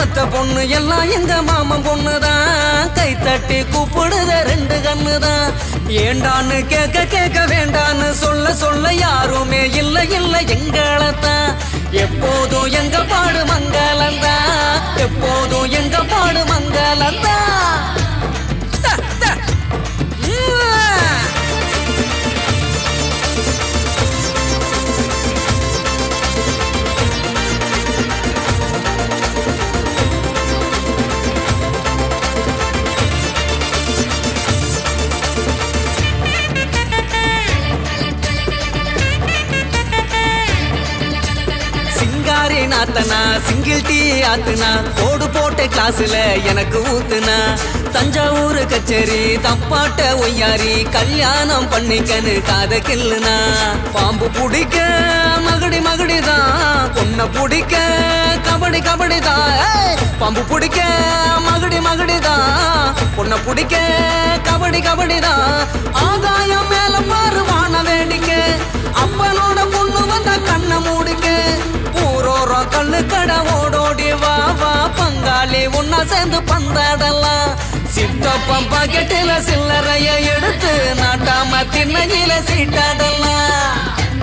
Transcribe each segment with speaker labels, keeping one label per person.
Speaker 1: மத்த பொண்ணு எல்லாம் எங்க மாமன் பொண்ணுதான் கை தட்டி கூப்பிடுத ரெண்டு கண்ணுதான் ஏண்டான்னு கேட்க கேட்க வேண்டான்னு சொல்ல சொல்ல யாருமே இல்ல இல்ல எங்களத்தான் எப்போதும் எங்க பாடு மங்களந்தான் எப்போதும் எங்க பாடு மங்களந்தான் த, த. உம். சிங்காரி நாத்தனா சிங்கிள் டீ ஆத்துனா கோடு போட்ட கிளாஸ்ல எனக்கு ஊத்துனா தஞ்சாவூர் கச்சேரி தப்பாட்ட ஒய்யாரி கல்யாணம் பண்ணிக்கன்னு காத கில்லுனா பாம்பு பிடிக்க மகடி மகடிதான் பொண்ணை பிடிக்க கபடி கபடிதான் ஏய்! பாம்பு பிடிக்க மகடி மகடிதான் பொண்ணை பிடிக்க கபடி கபடிதான் ஆகாயம் மேல பாரு வான வேடிக்கை அப்பனோட பொண்ணு வந்த கண்ணை மூடிக்க ஊரோரம் கல்லு கடை ஓடோடி வா வா பங்காளி ஒன்னா சேர்ந்து பந்தாடலாம் சித்தப்பம் பாக்கெட்டில சில்லறைய எடுத்து நாட்டாம திண்ணையில சீட்டாடலாம்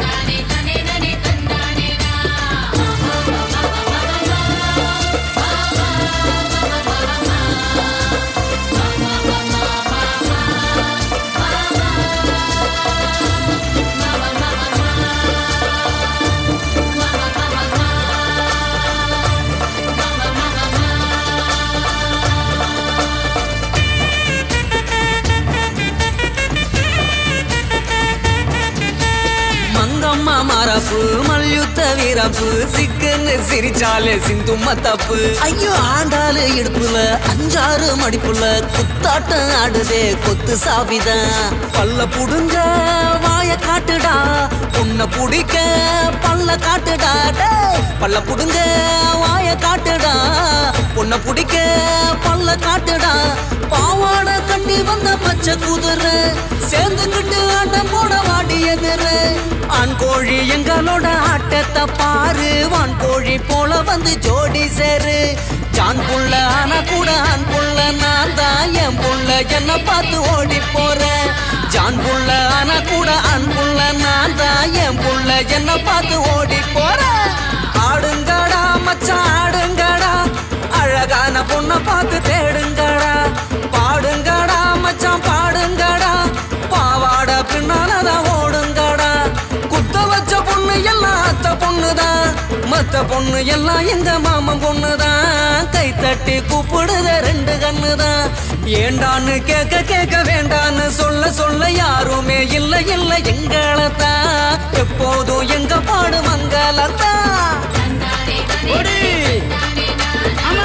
Speaker 1: மங்கம்மா மாறாப்பு மல்யுத்த வீரப்பு சிக்குன்னு சிரிச்சாலே சிந்தும்ம தப்பு ஐயோ ஆண்டாளு இடுப்புல அஞ்சாறு மடிப்புல குத்தாட்டம் ஆடுதே கொத்து சாவிதான் பல்ல புடுங்க வாய காட்டுடா உன்னை புடிக்க பல்ல காட்டுடா டேய். பல்ல புடுங்க வாய காட்டுடா உன்னை புடிக்க பல்ல காட்டுடா பாவாட கட்டி வந்த பச்சை குதிரை சேர்ந்துக்கிட்டு ஆட்டம் போட வாடி எதிரு ஆண் கோழி எங்களோட ஆட்டத்தை பாரு வான் கோழி போல வந்து ஜோடி சேரு ஜான் புள்ள ஆனா கூட ஆண் புள்ள நான் தான் என் புள்ள என்ன பார்த்து ஓடி போறேன் ஜான் புள்ள ஆனா கூட ஆண் புள்ள நான் தான் என் புள்ள என்ன பார்த்து ஓடி போறேன் ஆடுங்கடா மச்சான் ஆடுங்கடா அழகான பொண்ணை பார்த்து தேடுங்கடா பாடுங்கடா மச்சான் பாடுங்கடா பாவாட பின்னாலதான் ஓடுங்கடா குத்த வச்ச பொண்ணு எல்லாம் அத்த பொண்ணுதான் மத்த பொண்ணு எல்லாம் எங்க மாமன் பொண்ணுதான் கை தட்டி கூப்பிடுத ரெண்டு கண்ணுதான் ஏண்டான்னு கேட்க கேட்க வேண்டான்னு சொல்ல சொல்ல யாருமே இல்ல இல்ல எங்களத்தான் எப்போதும் எங்க பாடு மங்களத்தான்
Speaker 2: ஓடு ஆமா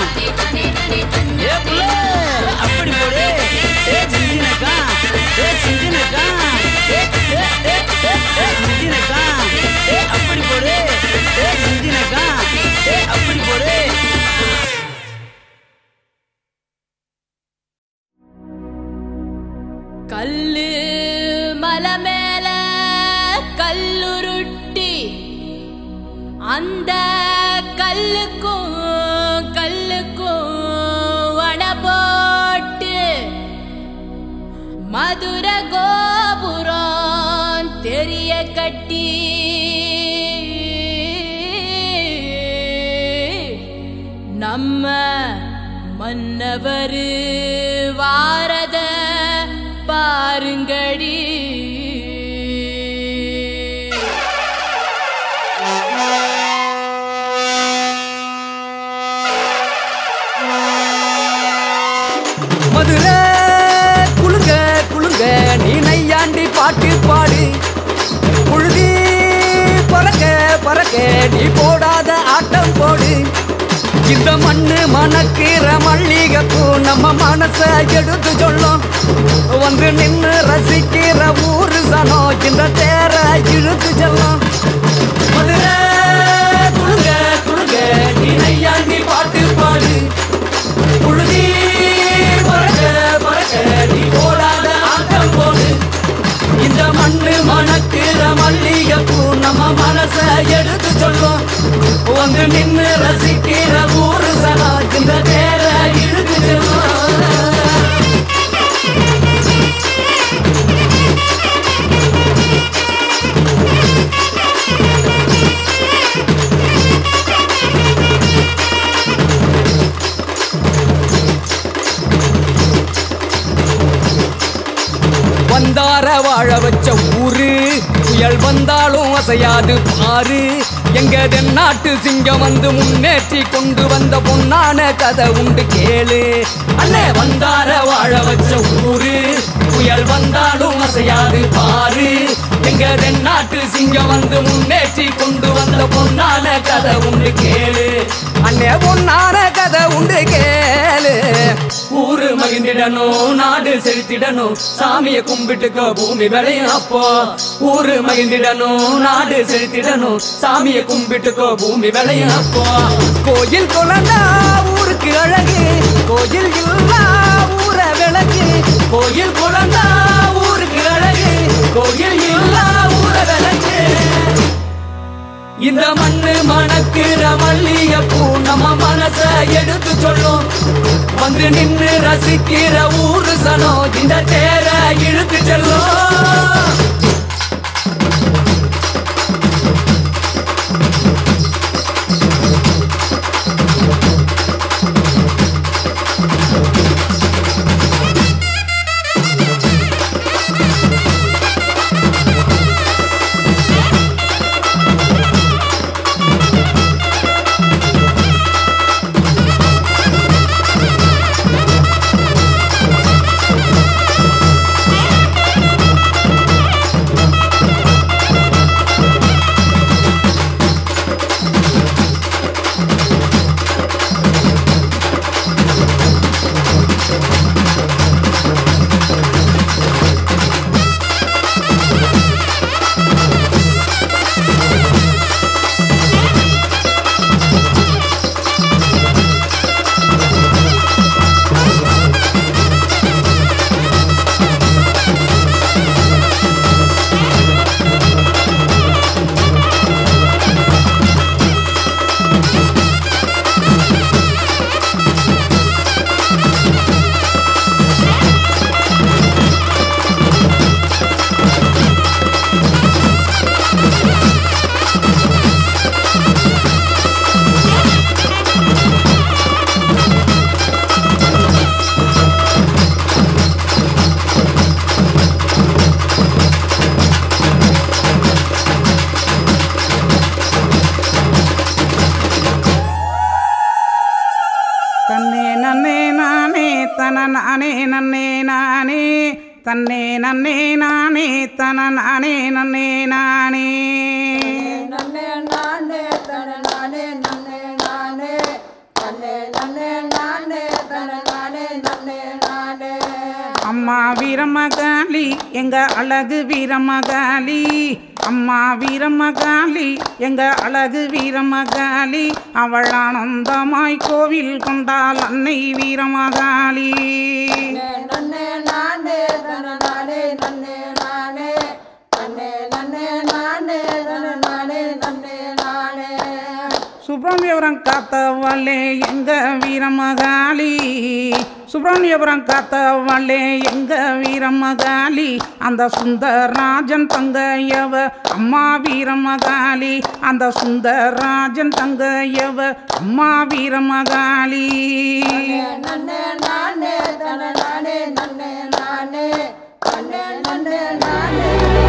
Speaker 2: ஏ புள்ள அப்படி போடு ஏ சிந்தினக்கா ஏ சிந்தினக்கா ஏ ஏ ஏ ஏ ஏ சிந்தினக்கா ஏ அப்படி போடு ஏ சிந்தினக்கா ஏ அப்படி போடு
Speaker 3: கல்லு மலை மேல கல்லுருட்டி அந்த கல்லுக்கும் கல்லுக்கும் வட போட்டு மதுர கோபுரம் தெரிய கட்டி நம்ம மன்னவர் வாரத பாருங்கடி
Speaker 1: மதுரை குலுங்க குலுங்க நீ நையாண்டி பாட்டு பாடு புழுதி பறக்க பறக்க நீ போடாத ஆட்டம் போடு இந்த மண்ணு மணக்கிற மல்லிகைப்பூ நம்ம மனச எடுத்து சொல்லும் வந்து நின்னு ரசிக்கிற ஊரு சனம் இந்த தேர இழுத்து செல்லும் மதுரை குலுங்க குலுங்க நீ நையாண்டி பாட்டு பாடு புழுதி பறக்க பறக்க நீ போடாத ஆட்டம் போடு இந்த மண்ணு மணக்கிற மல்லிகைப்பூ நம்ம மனச எடுத்து சொல்லும் வந்து நின்னு ரசிக்கிற ஊரு சனா வந்தார வாழ வச்ச ஊரு புயல் வந்தாலும் அசையாது பாரு எங்க தென்னாட்டு சிங்கம் வந்து முன்னேற்றி கொண்டு வந்த பொன்னான கதை உண்டு கேளு அண்ணே வந்தார வாழ வச்ச ஊரு புயல் வந்தாலும் அசையாது பாரு எங்க தென்னாட்டு சிங்கம் வந்து முன்னேற்றி கொண்டு வந்த பொன்னான கதை உண்டு கேளு அண்ணே பொன்னான கதை உண்டு கேளு ஊரு மகிழ்ந்திடணும் நாடு செழித்திடணும் சாமிய கும்பிட்டுக்கோ பூமி விளையும் அப்போ ஊரு மகிழ்ந்திடணும் நாடு செழித்திடணும் சாமிய கும்பிட்டுக்கோ பூமி விளையும் அப்போ கோயில் குழந்தா ஊருக்கு அழகு கோயில் இல்லா ஊர விளக்கு கோயில் குழந்தா ஊருக்கு அழகு கோயில் இல்லா ஊர விளக்கு இந்த மண்ணு மணக்கிற மல்லிகைப்பூ நம்ம மனச எடுத்து சொல்லும் வந்து நின்னு ரசிக்கிற ஊரு சனம் இந்த தேர இழுத்து செல்லும்
Speaker 4: தன்னே நன்னே நானே தன நானே நன்னே நானே தன்னே நன்னே நானே தன நானே நன்னே நானே
Speaker 5: நன்னே நானே தன நானே நன்னே நானே தன்னே நன்னே நானே தன நானே நன்னே நானே
Speaker 4: அம்மா வீரமகாளி எங்க அழகு வீரமகாளி அம்மா வீரமகாளி எங்க அழகு வீரமகாளி அவள் ஆனந்தமாய் கோவில் கொண்டாள் அன்னை வீரமகாளி
Speaker 5: நன்னே நானே தன நானே நன்னே நானே தன்னே நன்னே நானே தன நானே நன்னே நானே
Speaker 4: சுப்பிரமணியபுரம் காத்தவளே எங்க வீரமகாளி சுப்பிரமணியபுரம் காத்தவளே எங்க வீரமகாளி அந்த சுந்தரராஜன் தங்கையவ அம்மா வீரமகாளி அந்த சுந்தரராஜன் தங்கையவ அம்மா வீரமகாளி
Speaker 5: நன்னே நானே தன நானே நன்னே நானே தன்னே நன்னே நானே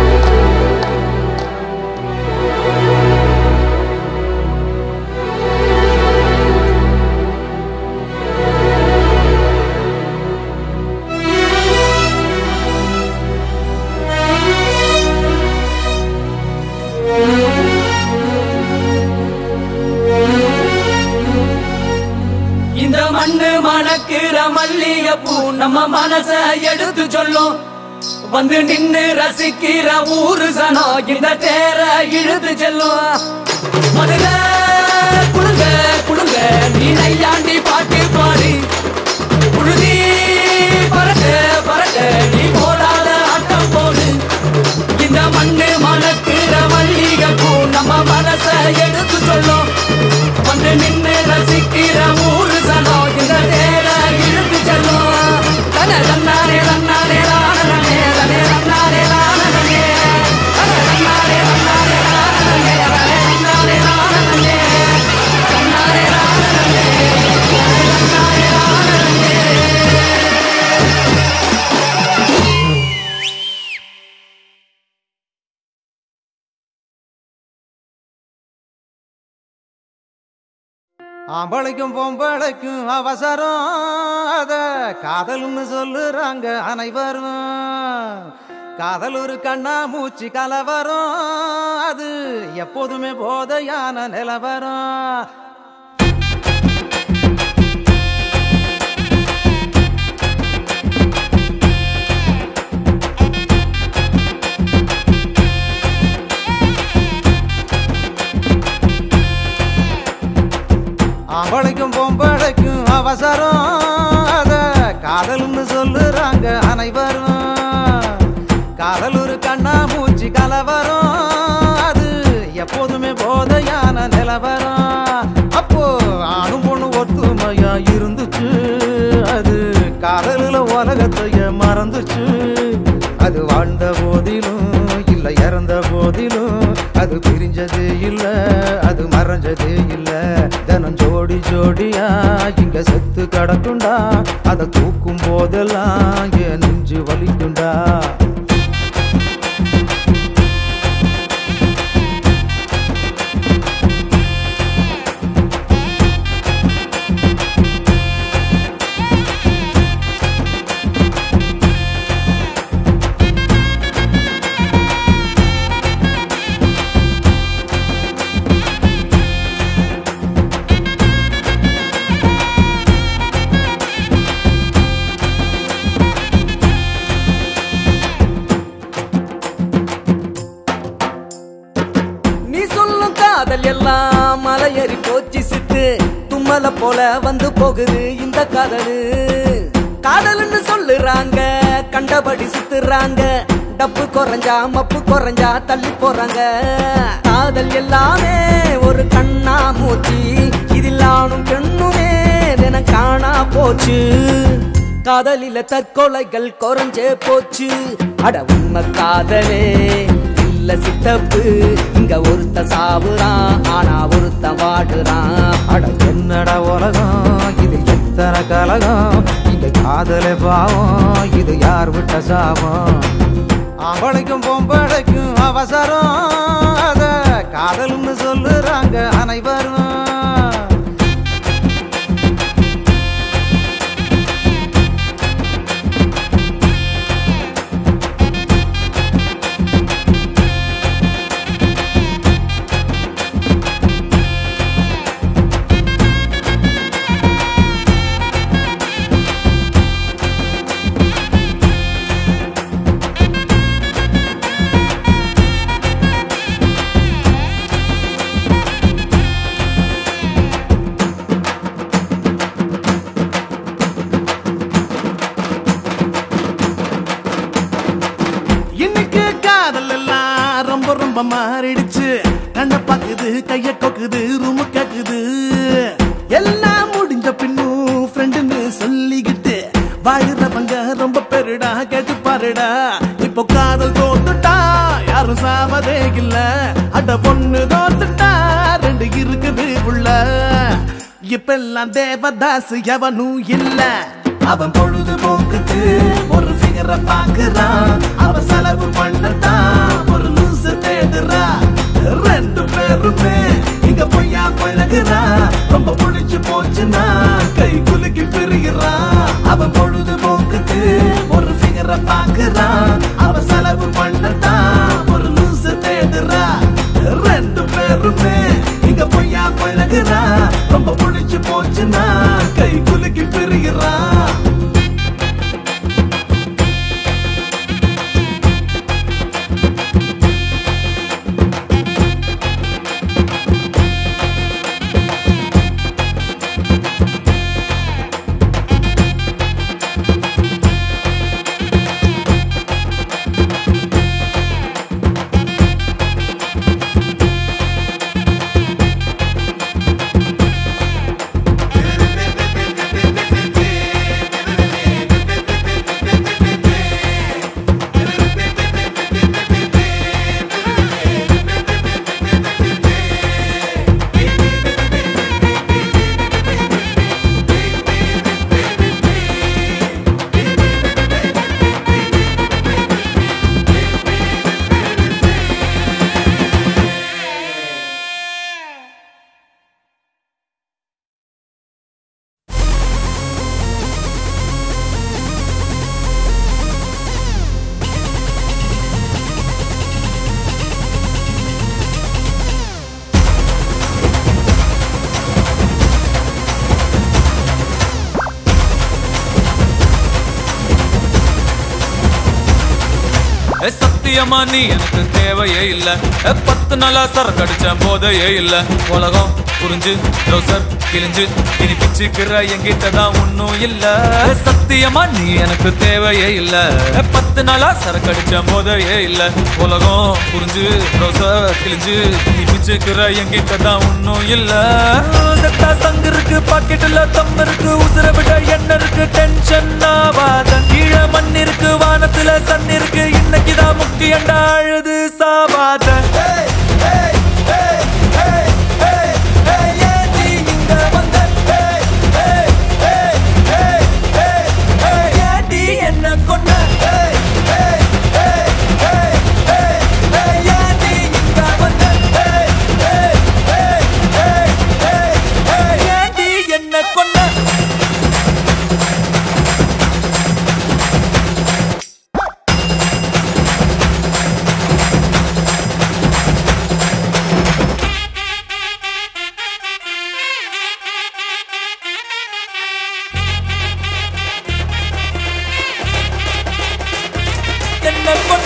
Speaker 1: இந்த மண்ணு மணக்கிற மல்லிகைப்பூ நம்ம மனச எடுத்து சொல்லும் வந்து நின்னு ரசிக்கிற ஊரு சனம் இந்த தேர இழுத்து செல்லும் மதுர குழுங்க குழுங்க நீ நையாண்டி பாட்டு பாடு புழுதி பறக்க பறக்க நீ போடாத ஆட்டம் போடு இந்த மண்ணு மணக்கிற மல்லிகைப்பூ நம்ம மனச எடுத்து சொல்லும் வந்து நின்னு ரசிக்கிற ஊரு சனம் இந்த தேர இழுத்து செல்லும் தன தன்னாரே தன்னாரே ராணனே தனே தன்னாரே ராணனே தன தன்னாரே தன்னாரே ராணனே தனே தன்னாரே ராணனே தன்னாரே ராணனே
Speaker 6: ஆம்பளைக்கும் பொம்பளைக்கும் அவசரம் அத காதல்னு சொல்லுறாங்க அனைவரும் காதல் ஒரு கண்ணா மூச்சு கலவரம் அது எப்போதுமே போதையான நிலவரம் ஆம்பளைக்கும் பொம்பளைக்கும் அவசரம் அத காதல்னு சொல்லுறாங்க அனைவரும் காதல் ஒரு கண்ணா மூச்சு கலவரம் அது எப்போதுமே போதையான நிலவரம் அப்போ ஆணும் பொண்ணு ஒத்துமையா இருந்துச்சு அது காதலில் உலகத்தைய மறந்துச்சு அது வாழ்ந்த போதிலும் இல்ல இறந்த போதிலும் அது பிரிஞ்சதே இல்ல அது மறைஞ்சதே இல்ல தினம் ஜோடி ஜோடியா இங்க செத்து கிடக்குண்டா அதை தூக்கும் போதெல்லாம் என் நெஞ்சு வலிக்குண்டா
Speaker 1: நீ சொல்லும் காதல் எல்லாம் மலையேறி போச்சு சித்து தும்மல போல வந்து போகுது இந்த காதலு காதல்னு சொல்லுறாங்க கண்டபடி சுத்துறாங்க டப்பு குறைஞ்சா மப்பு குறைஞ்சா தள்ளி போறாங்க காதல் எல்லாமே ஒரு கண்ணா மூச்சு இதில் ஆணும் பெண்ணுமே தினம் காணா போச்சு காதலில தற்கொலைகள் குறைஞ்சே போச்சு அட உண்மை காதலே இல்ல சித்தப்பு இங்க ஒருத்த சாவுறான் ஆனா ஒருத்த வாடுறான்
Speaker 6: அட என்னடா உலகம் இது எத்தனை கலகம் இங்க காதலே பாவம் இது யார் விட்ட சாபம் ஆம்பளைக்கும் பொம்பளைக்கும் அவசரம் அத காதல்னு சொல்லுறாங்க அனைவரும்
Speaker 7: இன்னைக்கு காதல் எல்லாம் ரொம்ப ரொம்ப மாறிடுச்சு கண்ண பாக்குது கைய கொக்குது ரூமு கேக்குது எல்லாம் முடிஞ்ச பின்னும் ஃப்ரெண்டுன்னு சொல்லிக்கிட்டு வாழுறவங்க ரொம்ப பெருடா கேட்டு பாருடா இப்போ காதல் தோத்துட்டா யாரும் சாவதே இல்ல அட பொண்ணு தோத்துட்டா ரெண்டு இருக்குது உள்ள இப்பெல்லாம் தேவதாஸ் எவனும் இல்ல அவன் பொழுதுபோக்குக்கு ஒரு ஃபிகரை பாக்குறான் அவன் செலவு பண்ணத்தான் ஒரு லூசு தேடுறா ரெண்டு பேருமே இங்க பொய்யா பழகுறா ரொம்ப பிடிச்சு போச்சுன்னா கை குலுக்கி பிரிகிறா அவன் பொழுதுபோக்குக்கு ஒரு ஃபிகரை பாக்குறான் அவன் செலவு பண்ணத்தான் ஒரு லூசு தேடுறா ரெண்டு பேருமே இங்க பொய்யா பழகுறா ரொம்ப பிடிச்சு போச்சுன்னா கை குலுக்கி பிரிகிறா
Speaker 8: ஏ, சத்தியமா நீ எனக்கு தேவையே இல்ல ஏ, பத்து நாளா சரக்கு அடிச்ச போதையே இல்ல உலகம் புரிஞ்சு ரோசர் கிழிஞ்சு இனி பிச்சுக்கிற என்கிட்ட தான் ஒன்னும் இல்ல ஏ, சத்தியமா நீ எனக்கு தேவையே இல்ல ஏ, பத்து நாளா சரக்கு அடிச்ச போதையே இல்ல உலகம் புரிஞ்சு ரோசர் கிழிஞ்சு இனி பிச்சுக்கிற என்கிட்ட தான் ஒன்னும் இல்ல செத்தா சங்கு இருக்கு பாக்கெட்டுல தம் இருக்கு உசுர விட எண்ணெய் இருக்கு டென்ஷன் ஆவாத கீழே மண் இருக்கு வானத்துல சன் இருக்கு இன்னைக்குதான் முக்கியண்டா அழுது சாவாத ஏண்டி இங்க வந்த? ஏண்டி என்ன கொன்ன? ஏண்டி இங்க வந்த? ஏண்டி என்ன கொன்ன என்ன கொண்ட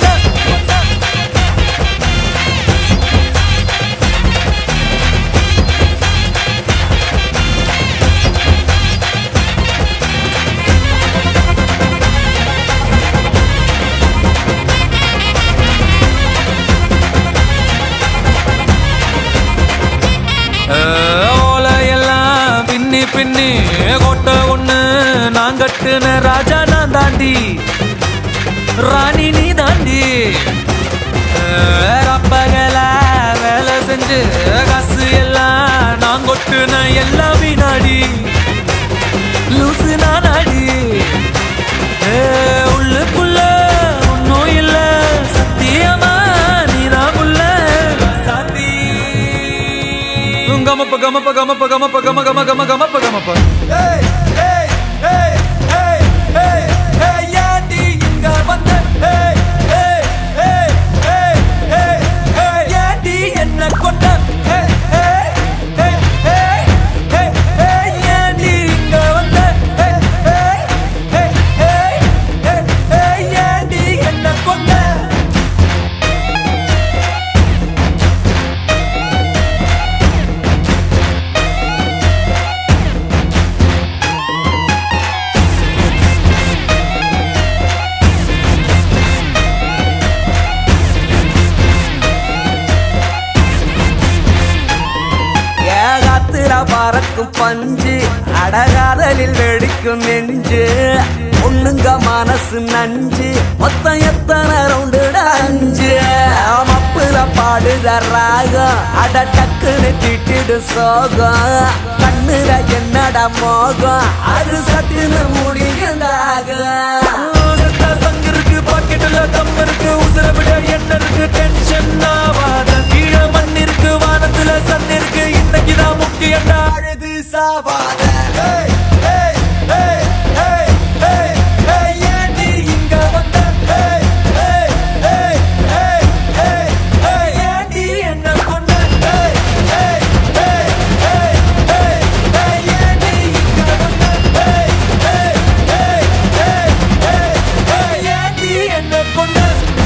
Speaker 8: ஓலையெல்லாம் பின்னி பின்னி கோட்டை ஒண்ணு நான் கட்டுன ராஜா நான் தாண்டி ராணி நீ தாண்டி அப்பகல வேலை செஞ்சு காசு எல்லாம் நான் கொட்டுன எல்லாம் வீணாடி லூசு நானாடி ஏ, உள்ளுக்குள்ள ஒன்னும் இல்ல சத்தியமா நீதான் உள்ள சாத்தி கமப்ப கமப்ப கமப்ப கமப்ப கம கம கம கமப்ப கமப்ப ஏண்டி இங்க வந்த ஏண்டி என்ன கொண்ட ஏண்டி இங்க வந்த ஏண்டி என்ன கொண்ட
Speaker 1: ஏகாத்திர பறக்கும் பஞ்சு அடகாதலில் வெடிக்கும் நெஞ்சு பொண்ணுங்க மனசு நஞ்சு மொத்தம் எத்தனை ரவுண்டு அஞ்சு மப்புல பாடுற ராகம் அட டக்குன்னு திட்டிடு சோகம் கண்ணுல என்னடா மோகம் அது சட்டுன்னு முடியுண்டாகும்
Speaker 8: செத்தா சங்கு இருக்கு பாக்கெட்டுல தம் இருக்கு உசுர விட என்ன இருக்கு டென்ஷன் ஆவாத கீழே மண் இருக்கு வானத்துல சன் இருக்கு இன்னைக்குதான் முக்கியண்டா அழுது சாவாத ஏய், ஏய், ஏய், ஏய், ஏய், ஏய், ஏண்டி இங்க வந்த? ஏய், ஏய், ஏய், ஏய், ஏய், ஏய், ஏண்டி என்ன கொன்ன? ஏய், ஏய், ஏய், ஏய், ஏய், ஏய், ஏண்டி இங்க வந்த? ஏய், ஏய், ஏய், ஏய், ஏய், ஏய், ஏண்டி என்ன கொன்ன?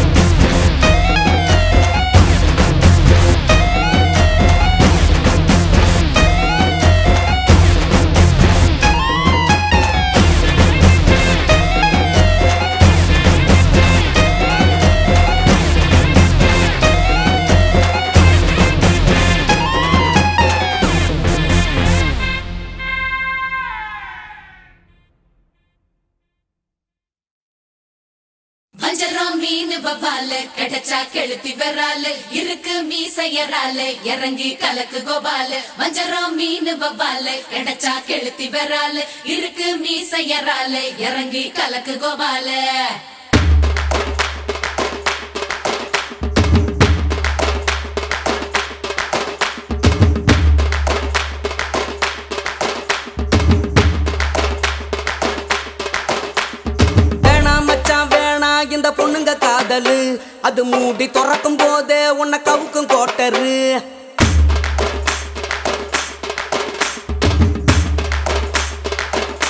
Speaker 3: வஞ்சரம் மீன் வவால கிடைச்சா கெளுத்தி வரால இருக்கு மீசையரால இறங்கி கலக்கு கோபால வஞ்சரம் மீன் வவால கிடைச்சா கெளுத்தி வரால இருக்கு மீசையரால இறங்கி கலக்கு கோபால
Speaker 1: வேணா மச்சான் வேணா இந்த பொண்ணுங்க காதலு அது மூடி திறக்கும் போதே உன்னை கவுக்கும் கோட்டரு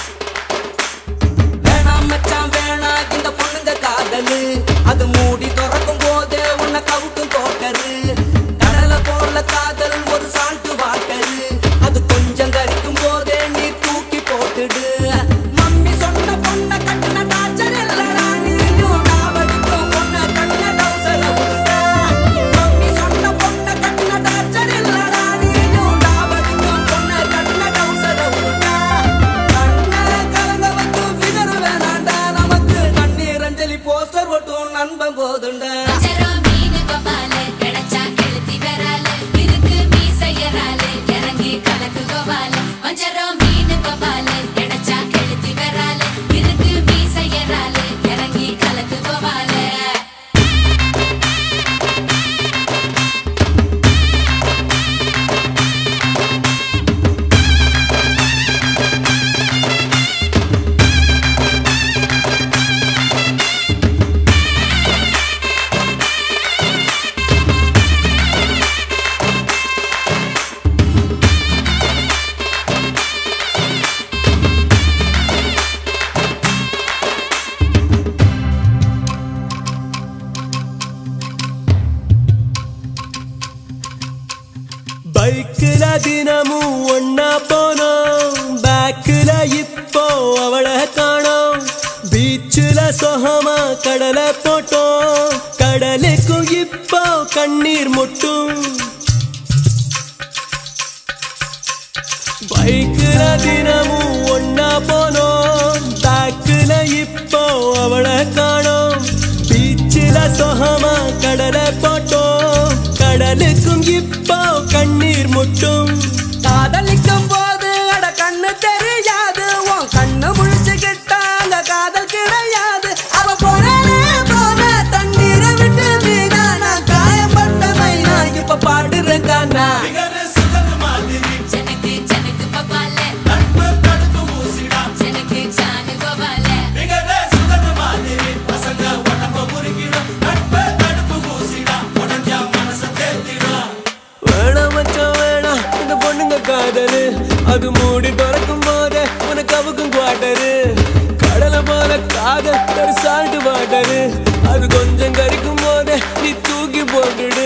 Speaker 1: வேணா மச்சான் வேணா இந்த பொண்ணுங்க காதலு அது மூடி திறக்கும் கவுக்கும் கோட்டரு கடலை போல காதல் ஒரு சால்ட்டு வாட்டரு அது கொஞ்சம் கரிக்கும் போதே நீ தூக்கி போட்டுடு மம்மி சொன்ன பொண்ண கட்டுன டாச்சர் இல்லடா நீயும் டாவடிக்கும் பொண்ண கட்டுன டவுசர உண்டா மம்மி சொன்ன பொண்ண கட்டுன டாச்சர் இல்லடா நீயும் டாவடிக்கும் பொண்ண கட்டுன டவுசர உண்டா கண்ண கலங்க வந்து ஃபிகர் வேணாண்டா நமக்கு கண்ணீர் அஞ்சலி போஸ்டர் ஒட்டும் நண்பன் போதுண்டா
Speaker 3: வஞ்சரம் மீன் வவ்வாலு, கிடைச்சா கெளுத்தி விராலு, இருக்கு மீசையராலு, இறங்கி கலக்கு கோவாலு. வஞ்சரம் மீன் வவ்வாலு, கிடைச்சா கெளுத்தி விராலு, இருக்கு மீசையராலு, இறங்கி கலக்கு கோவாலு.
Speaker 9: பைக்குல தினமும் ஒன்னா போனோம் பேக்குல இப்போ அவளை காணோம் பீச்சுல சொகமா கடலை போட்டோம் கடலுக்கும் இப்போ கண்ணீர் முட்டும் பைக்குல தினமும் ஒன்னா போனோம் பேக்குல இப்போ அவளை காணோம் பீச்சில சொகமா கடலை போட்டோம் கடலுக்கும் இப்போ கண்ணீர் முட்டும்
Speaker 1: காதலிக்கும் போது அட கண்ணு தெரியாது உன் கண்ணு முழிச்சுக்கிட்டா அந்த காதல் கிடையாது அவ போறானே போன தண்ணீரை விட்டு மீனா நான் காயப்பட்ட மைனா இப்ப பாடுறேன் கானா
Speaker 3: ஜனக்கு ஜனக்கு வவ்வாலு, ஜனக்கு ஜானு கோவாலு.
Speaker 9: வேணாம் மச்சான் வேணாம் இந்த பொண்ணுங்க காதலு அது மூடி திறக்கும் போதே உனக்கு அவுக்கும் குவாட்டரு கடலை போல காதல் ஒரு சால்ட் வாட்டரு அது கொஞ்சம் கறிக்கும் போதே நீ தூக்கி போட்டுடு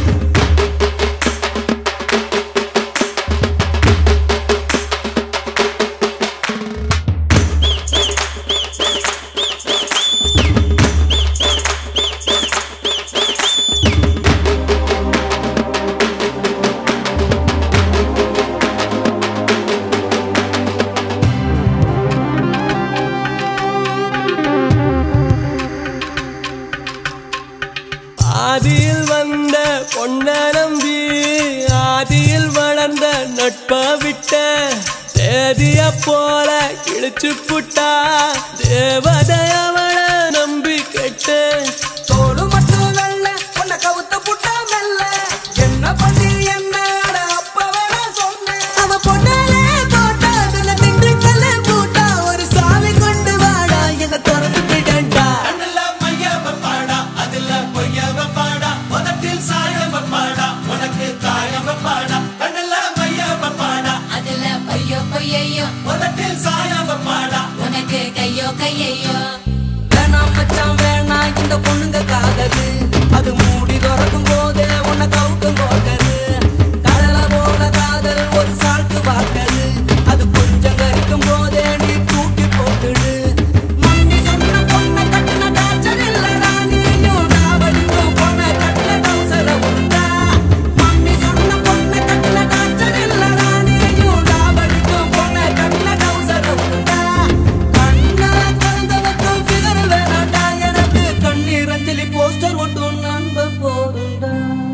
Speaker 9: ஆதியில் வந்த பொன்ன நம்பி ஆதியில் வளர்ந்த நட்ப விட்ட தேதிய போல கிழிச்சு புட்டா தேவதை அவள நம்பி கெட்டு
Speaker 1: தோடு மட்டும் வெள்ள உன்னை கவுத்த புட்டா மெல்ல என்ன பண்ணி என்ன அட அப்ப வேணா சொன்னேன் அவ பொண்ணாலே போட்டா அதுல திண்டுக்கல்ல பூட்டா ஒரு சாவி கொண்டு வாடா என்ன திறந்து விடண்டா
Speaker 3: அதுல பொய்யோ பொய்யையோ உனக்கு கையோ கையையோ
Speaker 1: வேணாம் மச்சான் வேணாம் இந்த பொண்ணுங்க காதது அது மூடி திறக்கும் போதே உன்னை கவுக்கும் போட்டது கடலை போல காதல் ஒரு சால்ட்டு வாட்டது அது கொஞ்சம் கரிக்கும் போதே நீ தூக்கி போட்டுடு மம்மி சொன்ன பொண்ணை கட்டுன டாச்சர் இல்லடா நீயும் டாவடிக்கும் பொண்ணை கட்டுன டவுசர உண்டா மம்மி சொன்ன பொண்ணை கட்டுன டாச்சர் இல்லடா நீயும் டாவடிக்கும் பொண்ணை கட்டுன டவுசர உண்டா கண்ணா கலந்தவக்கும் ஃபிகர் வேணாண்டா எனக்கு கண்ணீர் அஞ்சலி போஸ்டர் ஒட்டும் நண்ப போதுண்டா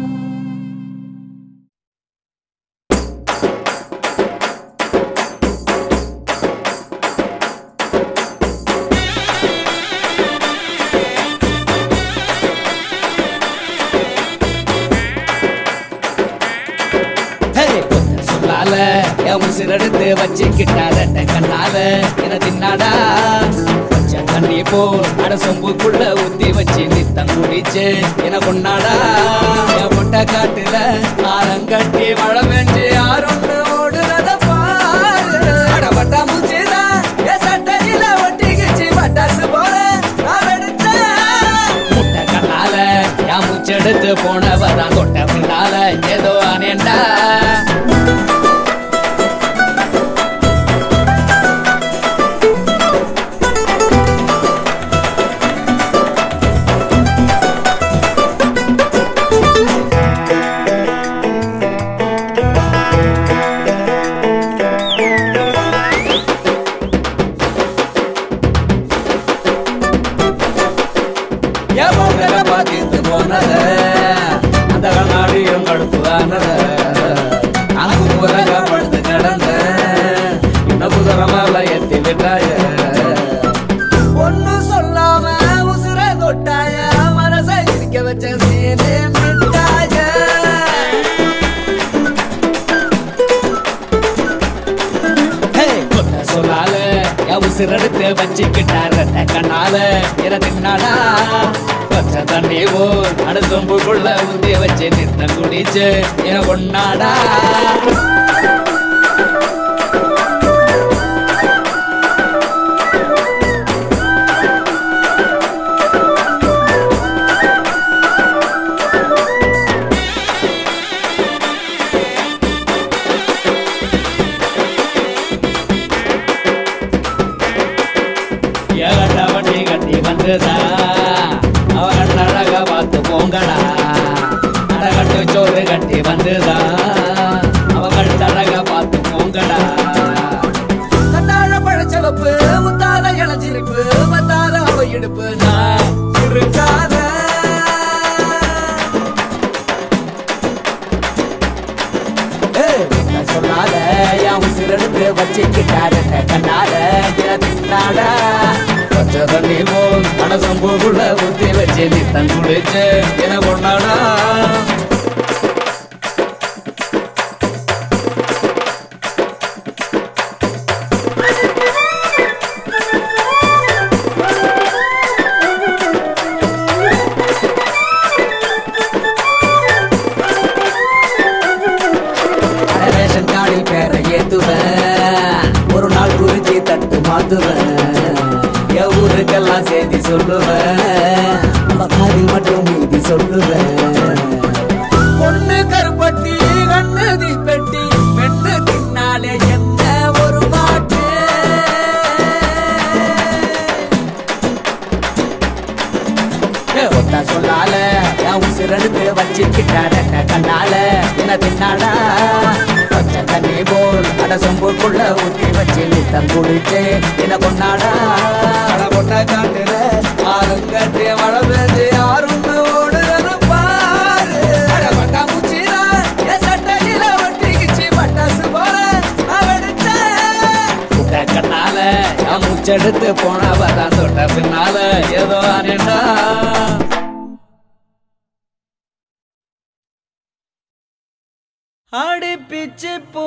Speaker 2: சொல்லால என் உசிரெடுத்து வச்சுக்கிட்டாத கண்ணால என தின்னாடா பச்சை தண்ணி போல் அட சொம்புக்குள்ள ஊத்தி வச்சு நித்தம் குடிச்சு என கொண்டாடா என் முட்டை காட்டுல ஆரங்கட்டி மழை பெஞ்சு யாரொன்று ஓடுறத பாரு அட பட்டா மூச்சுதா என் சட்டையில ஒட்டிக்கிச்சு பட்டாசு போல நான் வெடிச்சேன் முட்டை கண்ணால என் மூச்செடு உசிரெடுத்து போனவதான் தொட்ட பின்னால ஏதோ ஆனேண்டா எவங்களை பார்த்து போனத அந்த கண்ணாடியும் கடுப்புதானத அங்கு முறக படுத்து கிடந்த இந்த குதிரை மேல எத்தி விட்டாய ஒன்னும் சொல்லாம உசுர தொட்டாய மனசை இருக்க வச்ச சீனே மிட்டாய கொத்த சொல்லால என் உசிரெடுத்து வச்சுக்கிட்டார கண்ணால என தின்னாடா பச்சை தண்ணி போல் அடுத்தொம்புக்குள்ள ஊத்தி வச்சு நித்தம் குடிச்சு என கொண்டாடா ஏகண்ட வண்டி கட்டி வந்துதா அவ கண்ணழக பார்த்து போங்கடா அடகட்டு சோறு கட்டி வந்துதா அவ கண்ணழக பார்த்து போங்கடா கண்ணாழ பழச்சவப்பு முத்தாத இளஞ்சிருப்பு மத்தாத அவ இடுப்பு நான் இருக்காத சொன்னால என் உசிரெடுத்து வச்சுக்கிட்டாரு கண்ணால தின்னாட பச்சை தண்ணி போல் மனசம்பூக்குள்ள ஊத்தி வச்சு நித்தம் குடிச்சு என கொண்டாடா அட ரேஷன் கார்டில் பேரை ஏத்துவேன் ஒரு நாள் குறிச்சி தட்டு மாத்துவேன் என் ஊருக்கெல்லாம் செய்தி சொல்லுவேன் நம்ம காதில் மட்டும் மீதி சொல்லுவேன் பொண்ணு கருப்பட்டி கண்ணு தீப்பெட்டி பெண்ணு தின்னாலே என்ன ஒரு பாட்டு ஒத்த சொல்லால என் உசிரெடுத்து வச்சுக்கிட்டார கண்ணால என்ன தின்னாடா பச்சை தண்ணி போல் அட சொம்புக்குள்ள ஊத்தி வச்சு நித்தம் குடிச்சு என்ன கொண்டாடா அட கொண்ட காட்டுல ஆறுங்கட்டி மழை பெஞ்சு யாருன்னு ஓடுறது பாரு அட பட்டா முச்சிரா என் சட்டையில ஒட்டிக்கிச்சு பட்டாசு போல அவடிச்சேன் கண்ணால என் முச்செடுத்து போனவதான் தொட்ட பின்னால ஏதோ அனேண்டா அடிப்பிச்சு போ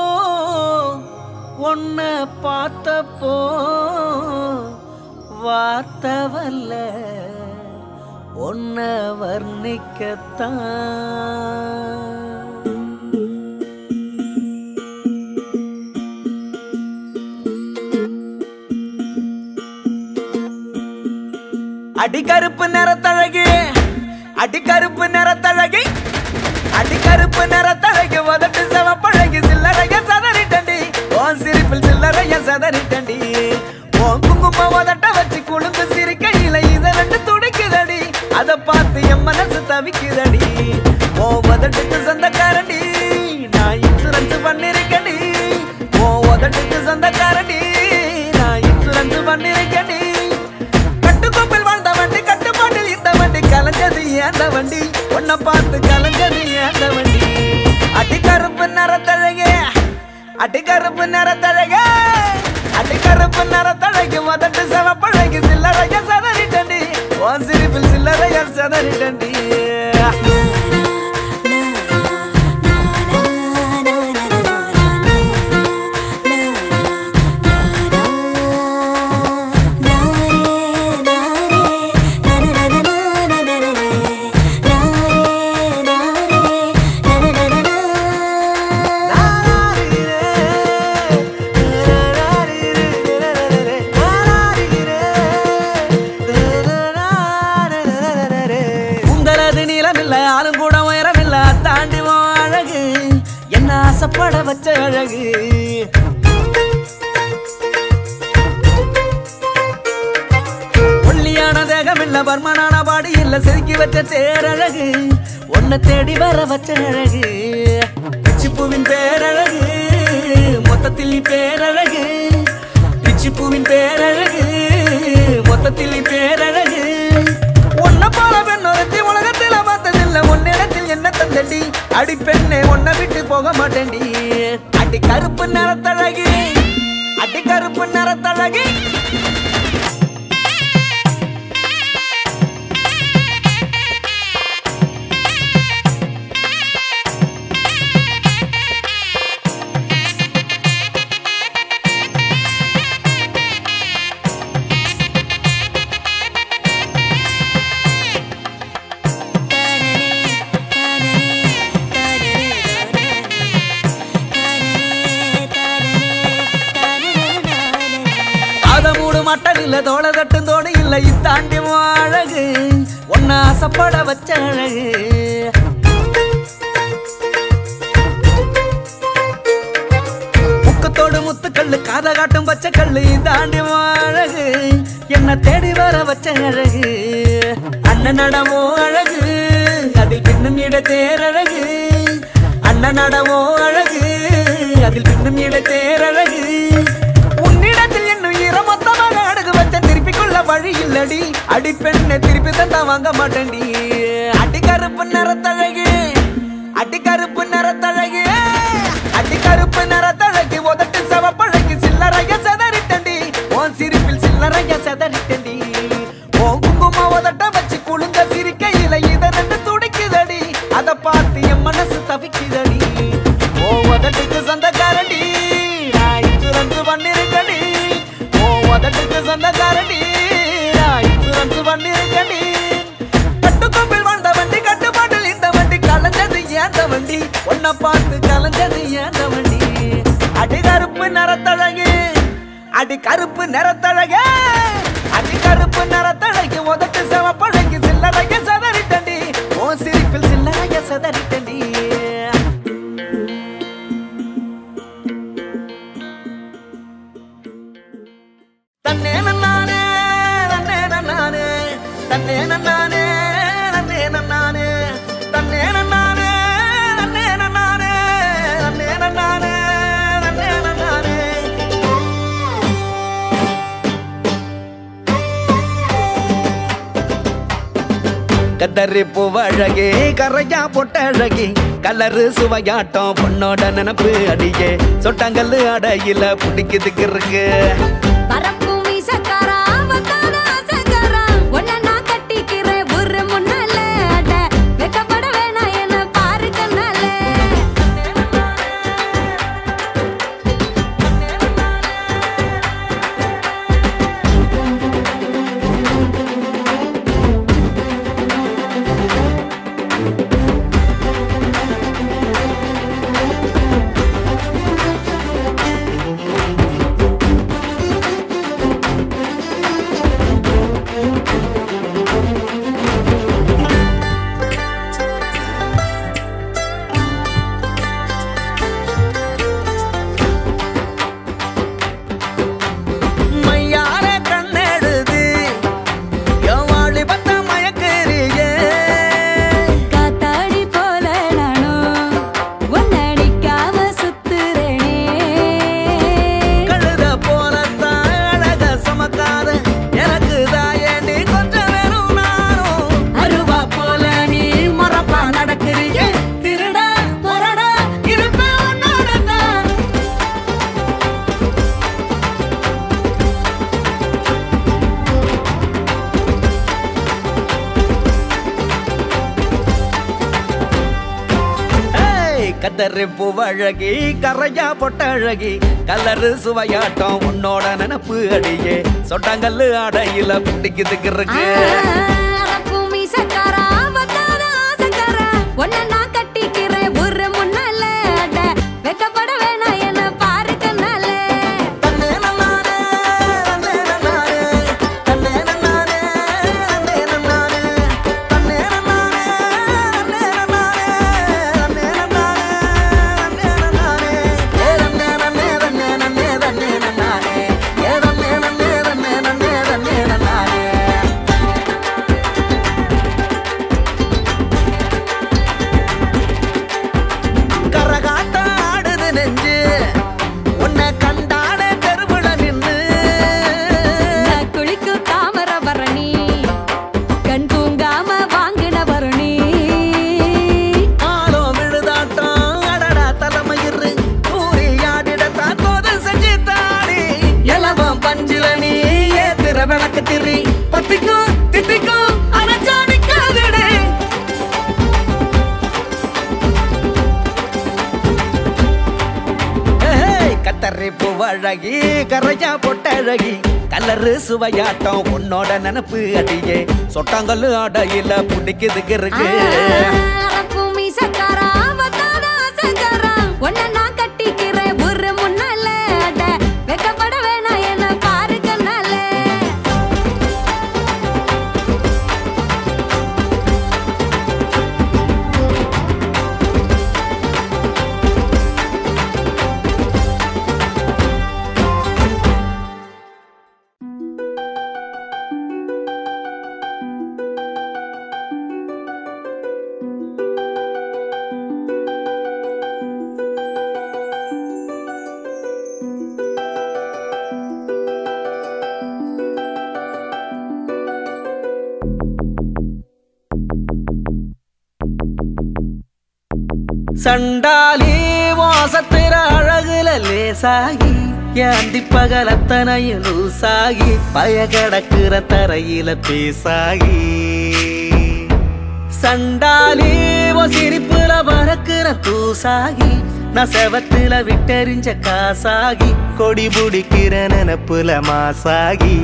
Speaker 2: உன்ன பார்த்தப்போ வார்த்தை வல்ல உன்ன வர்ணிக்கத்தான் அடிக்கருப்பு நிறத்தழகி அடிக்கருப்பு நிறத்தழகி அடிக்கருப்பு நிறத்தழகி உதட்டு செவப்பழகி சில்லறைய சதறிட்டண்டி உன் சிரிப்பில் சில்லறைய சதறிட்டண்டி உன் குங்கும உதட்ட வச்சு குழுந்து சிரிக்கையில இத ரெண்டு துடிக்குதடி அத பார்த்து என் மனசு தவிக்குதடி ஓ உதட்டுக்கு சொந்தக்காரண்டி நான் இன்சூரன்ஸ் பண்ணிருக்கடி ஓ உதட்டுக்கு சொந்தக்காரண்டி நான் இன்சூரன்ஸ் பண்ணிருக்கடி கட்டுக்கோப்பில் வாழ்ந்த வண்டி கட்டுப்பாட்டில் இந்த வண்டி கலைஞ்சது ஏந்த வண்டி உன்னை பார்த்து கலைஞ்சது ஏந்த வண்டி அடிக்கருப்பு நிறத்தழகே அடிக்கருப்பு நிறத்தழகே அடிக்கருப்பு நிறத்தழகி உதட்டு செவப்பழகி சில்லறைய சதறிட்டண்டி உன் சிரிப்பில் சில்லறைய சதறிட்டண்டி
Speaker 1: ஆசைப்பட வச்ச அழகு ஒல்லியான தேகம் இல்ல பர்மனான பாடி இல்ல செதுக்கி வச்ச தேரழகு உன்னை தேடி வர வச்ச அழகு பிச்சிப்பூவின் பேரழகு மொத்தத்தில் நீ பேரழகு பிச்சிப்பூவின் பேரழகு மொத்தத்தில் நீ பேரழகு உன்னை போல பெண்ணொருத்தி உலகத்தில் பார்த்ததில்ல உன்னிடத்தில் என்ன தந்தடி அடி பெண்ணே உன்னை விட்டு போக மாட்டேன்டி அடி கருப்பு நிறத்தழகு அடி கருப்பு நிறத்தழகு அத மூடு மட்டன் இல்ல தோள தட்டும் தோடு இல்ல இத்தாண்டி உன் அழகு ஒன்ன ஆசைப்பட வச்ச அழகு முக்கத்தோடு முத்துக்கல்லு காத காட்டும் பச்சை கல்லு இதாண்டி உன் அழகு என்ன தேடி வர வச்ச அழகு அண்ணன் நடமோ அழகு அதில் பின்னும் இட தேரழகு அண்ணன் நடமோ அழகு அதில் பின்னும் இட தேரழகு உன்னிடத்தில் என்னும் ஈரமொத்தமாக அடகு வச்ச திருப்பி கொள்ள வழி இல்லடி அடி பெண்ணை திருப்பி தந்தா வாங்க மாட்டேன்டி அடி கருப்பு நிறத்தழகு அடி கருப்பு நிறத்தழகு அடி கருப்பு நிறத்தழகு உதட்டு சவப்பழகு சில்லறைய செதறிட்டண்டி உன் சிரிப்பில் சில்லறைய செதறிட்டண்டி உன் குங்கும உதட்ட வச்சு குளுங்க சிரிக்கையில இத ரெண்டு துடிக்குதடி அத பார்த்து என் மனசு தவிக்குதடி ஓ உதட்டுக்கு சொந்தக்காரடி நான் இன்சூரன்ஸ் பண்ணிருக்கடி ஓ உதட்டுக்கு சொந்தக்காரடி நான் இன்சூரன்ஸ் பண்ணிருக்கடி கட்டுக்கோப்பில் வாழ்ந்த வண்டி கட்டுப்பாட்டில் இந்த வண்டி கலைஞ்சது ஏந்த வண்டி உன்னை பார்த்து கலைஞ்சது ஏந்த வண்டி அடி கருப்பு நிறத்தழகு அடி கருப்பு நிறத்தழகு அடி கருப்பு நிறத்தழகு உதட்டு செவப்பழகு சில்லறைய சதறிட்டண்டி ஓ சிரிப்பில் சில்லறைய சதறிட்டண்டி தன்னே நன்னானே நன்னே நன்னானே தன்னே நன்னானே நன்னே நன்னானே தன்னே நன்னானே நன்னே நன்னானே நன்னே நன்னானே நன்னே நன்னானே கத்தரி பூவழகே கரையா பொட்டழகே கலரு சுவையாட்டம் பொண்ணோட நினப்பு அடியே சொட்டாங்கல்லு அடையில பிடிக்குதுக்கு இருக்கு
Speaker 3: பரப்பு மீசக்காரா, வந்தாத ஆசைக்காரா, உன்னை நான் கட்டிக்கிறேன் ஒரு முன்னால. அட, வெட்கப்பட வேணாம் என்னை பாரு கண்ணால.
Speaker 1: மையார கண்ணெடுது என் வாலிபத்த மயக்கறியே
Speaker 3: காத்தாடி போல நானும் உன்னை அடிக்காம சுத்துறேனே.
Speaker 1: கழுத போலத்தான் அழக சமக்காத எனக்கு தாயண்டி கொஞ்சம் வேணும் நானும் அருவா போல நீ மரப்பா நடக்கிறீங்க திருடா முரடா இருப்பேன் உன்னோட தான் ஏய், கதறி பூவழகி கரையா பொட்டழகி கலரு சுவையாட்டம் உன்னோட நினப்பு அடியே சொட்டாங்கல்லு அடையில பிடிக்குதுக்கு இருக்கு
Speaker 3: அரப்பு மீசக்காரா, வந்தாத ஆசைக்காரா, உன்னை நான் கட்டிக்கிறேன் ஒரு முன்னால. அட, வெட்கப்பட வேணாம் என்னை பாரு கண்ணால.
Speaker 1: தன்னே நன்னானே, தன்னே நன்னானே, தன்னே நன்னானே, தன்னே நன்னானே, தன்னே நன்னானே, தன்னே நன்னானே, தன்னே நன்னானே, தன்னே நன்னானே.
Speaker 9: தித்திக்கும் தித்திக்கும் அரைச்சா நிக்காதடே
Speaker 2: ஏய், கத்தரி பூவழகி கரையா பொட்டழகி கலரு சுவையாட்டம் உன்னோட நினப்பு அடியே சொட்டாங்கல்லு அடையில புடிக்குதுக்கு இருக்கு
Speaker 3: பூமி சக்காரா அவத்தாத ஆசைக்காரா உன்னை நான் கட்டிக்கிறேன் ஒரு முன்னால அட வெக்கப்பட வேணாம் என்ன பாரு கண்ணால
Speaker 2: சண்டாலி வாசத்திர அழகுல லேசாகி ஏந்தி பகலத்தனையும் லூசாகி பய கிடக்குற தரையில பேசாகி சண்டாலி ஓ சிரிப்புல பறக்குற தூசாகி நான் செவத்துல விட்டெறிஞ்ச காசாகி கொடி பிடிக்கிற நினப்புல மாசாகி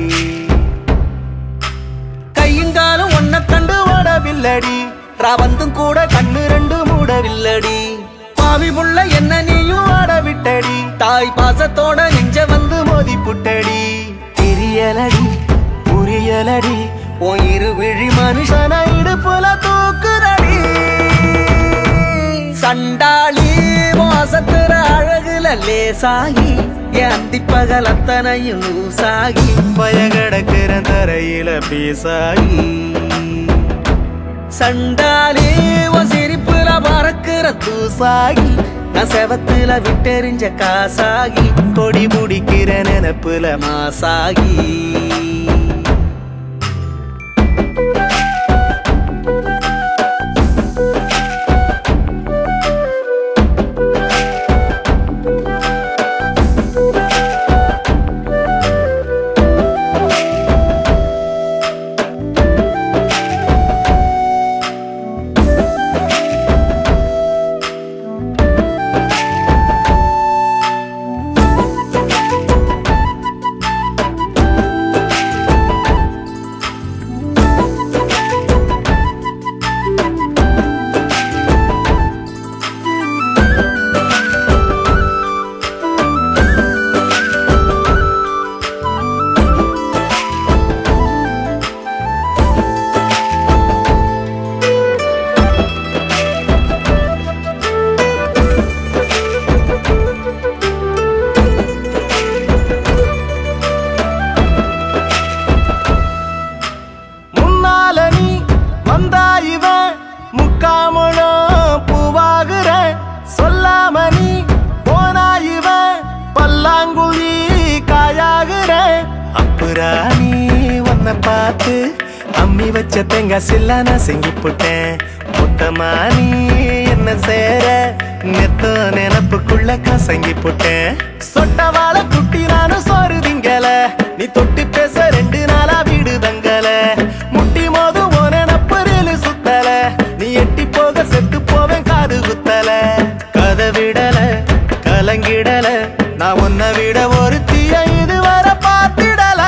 Speaker 2: கையுங்காலும் ஒன்ன கண்டு ஓடவில்லடி ராவந்தும் கூட கண்ணு ரெண்டு மூடவில்லடி பாவி புள்ள என்ன நீயும் ஆட விட்டடி தாய் பாசத்தோட நெஞ்ச வந்து மோதி புட்டடி தெரியலடி புரியலடி உன் இரு விழி மனுஷன இடுப்புல தூக்குறடி சண்டாளி மோசத்துற அழகுல லேசாகி என் அந்தி பகல் அத்தனையும் லூசாகி பயகடக்கிற தரையில பேசாகி சண்டாலி உன் சிரிப்புல பறக்கிற தூசாகி நான் செவத்துல விட்டெறிஞ்ச காசாகி கொடி பிடிக்கிற நினப்புல மாசாகி
Speaker 7: முன்னால நீ வந்தா இவன் முக்காமலும் பூவாகுற சொல்லாம நீ போனா இவன் பல்லாங்குழி காயாகுற அப்புறா நீ உன்னை பார்த்து அம்மி வச்ச தேங்காய் சில்லா நான் செஞ்சு போட்டேன் மொத்தமா நீ என்ன சேர நெத்த நினப்புக்குள்ள கசங்கி போட்டேன் சொட்டவாள குட்டி நானும் சோறு திங்கல நீ தொட்டு பேச ரெண்டு நாளா வீடு தங்கல முட்டி மோது ஓன நப்பரில் சுத்தல நீ எட்டி போக செத்து போவேன் காது குத்தல கதை விடல கலங்கிடல நான் உன்னை விட ஒரு தீய இதுவரை பார்த்திடல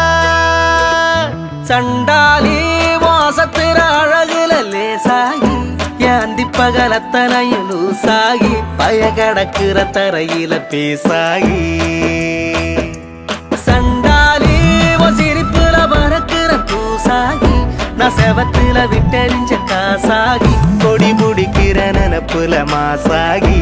Speaker 2: சண்டாலி வாசத்திர அழகுல லேசாகி ஏந்தி பகலத்தனையும் லூசாகி பய கடக்குற தரையில பேசாகி சண்டாலி உன் சிரிப்புல பறக்குற பூசாகி நான் செவத்துல விட்டெறிஞ்ச காசாகி கொடி பிடிக்கிற நினப்புல மாசாகி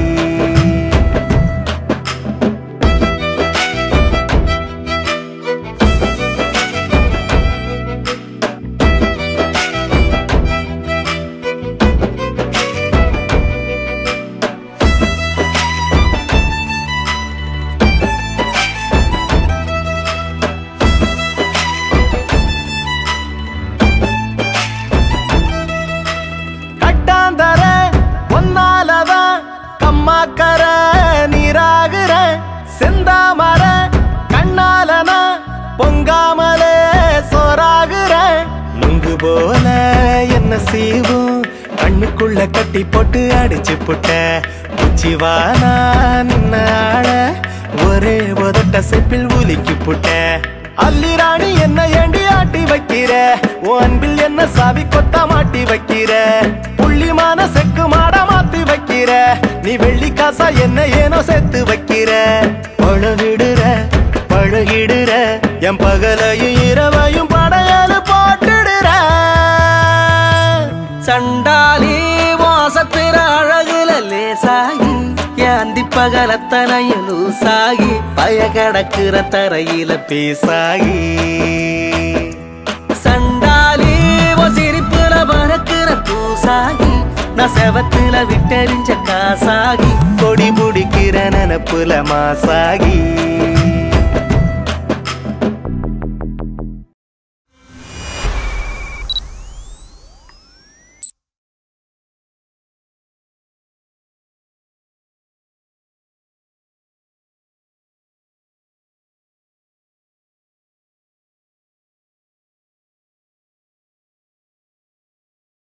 Speaker 7: கட்டாந்தர ஒன்னாலதான் கம்மாக்கர நீராகுற செந்தாமர கண்ணாலனா பொங்காமலே சோறாகுற போல என்ன செய்வோம் கண்ணுக்குள்ள கட்டி போட்டு அடிச்சு புட்ட உச்சிவானா நின்ன ஆள ஒரே உதட்ட செப்பில் உலுக்கி புட்ட அல்லி ராணி என்ன ஏண்டி ஆட்டி வைக்கிற உன் அன்பில் என்ன சாவி கொத்தா மாட்டி வைக்கிற புள்ளிமான செக்கு மாட மாத்தி வைக்கிற நீ வெள்ளி காசா என்ன ஏனோ சேர்த்து வைக்கிற பழகிடுற பழகிடுற என் பகலையும் இரவையும் படையலு போட்டுடுற
Speaker 1: சண்டாலி வாசத்திர அழகுல லேசாகி ஏந்தி பகலத்தனையும் லூசாகி பய கிடக்குற தரையில
Speaker 7: பேசாகி
Speaker 1: சண்டாலி ஓ சிரிப்புல பறக்குற பூசாகி நான் செவத்துல விட்டெறிஞ்ச காசாகி
Speaker 7: கொடி பிடிக்கிற நினப்புல மாசாகி